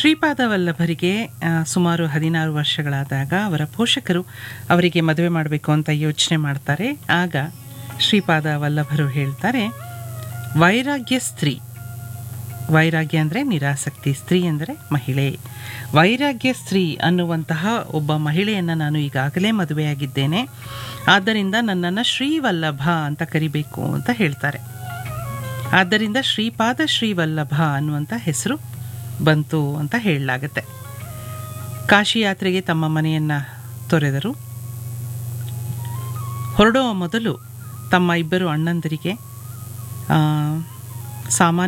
ಶ್ರೀಪಾದ ವಲ್ಲಭರಿಗೆ ಆ, ಸುಮಾರು ಹದಿನಾರು ವರ್ಷಗಳಾದಾಗ ಅವರ ಪೋಷಕರು ಅವರಿಗೆ ಮದುವೆ ಮಾಡಬೇಕು ಅಂತ ಯೋಚನೆ ಮಾಡ್ತಾರೆ ಆಗ ಶ್ರೀಪಾದ ವಲ್ಲಭರು ಹೇಳ್ತಾರೆ ವೈರಾಗ್ಯ ಸ್ತ್ರೀ ವೈರಾಗ್ಯ ಅಂದರೆ ನಿರಾಸಕ್ತಿ ಸ್ತ್ರೀ ಅಂದರೆ ಮಹಿಳೆ ವೈರಾಗ್ಯ ಸ್ತ್ರೀ ಅನ್ನುವಂತಹ ಒಬ್ಬ ಮಹಿಳೆಯನ್ನು ನಾನು ಈಗಾಗಲೇ ಮದುವೆಯಾಗಿದ್ದೇನೆ ಆದ್ದರಿಂದ ನನ್ನನ್ನು ಶ್ರೀವಲ್ಲಭ ಅಂತ ಕರಿಬೇಕು ಅಂತ ಹೇಳ್ತಾರೆ ಆದ್ದರಿಂದ ಶ್ರೀಪಾದ ಶ್ರೀವಲ್ಲಭ ಅನ್ನುವಂಥ ಹೆಸರು ಬಂತು ಅಂತ ಹೇಳಲಾಗತ್ತೆ ಕಾಶಿ ಯಾತ್ರೆಗೆ ತಮ್ಮ ಮನೆಯನ್ನು ತೊರೆದರು ಹೊರಡುವ ಮೊದಲು ತಮ್ಮ ಇಬ್ಬರು ಅಣ್ಣಂದಿರಿಗೆ ಆ, ಸಾಮಾನ್ಯ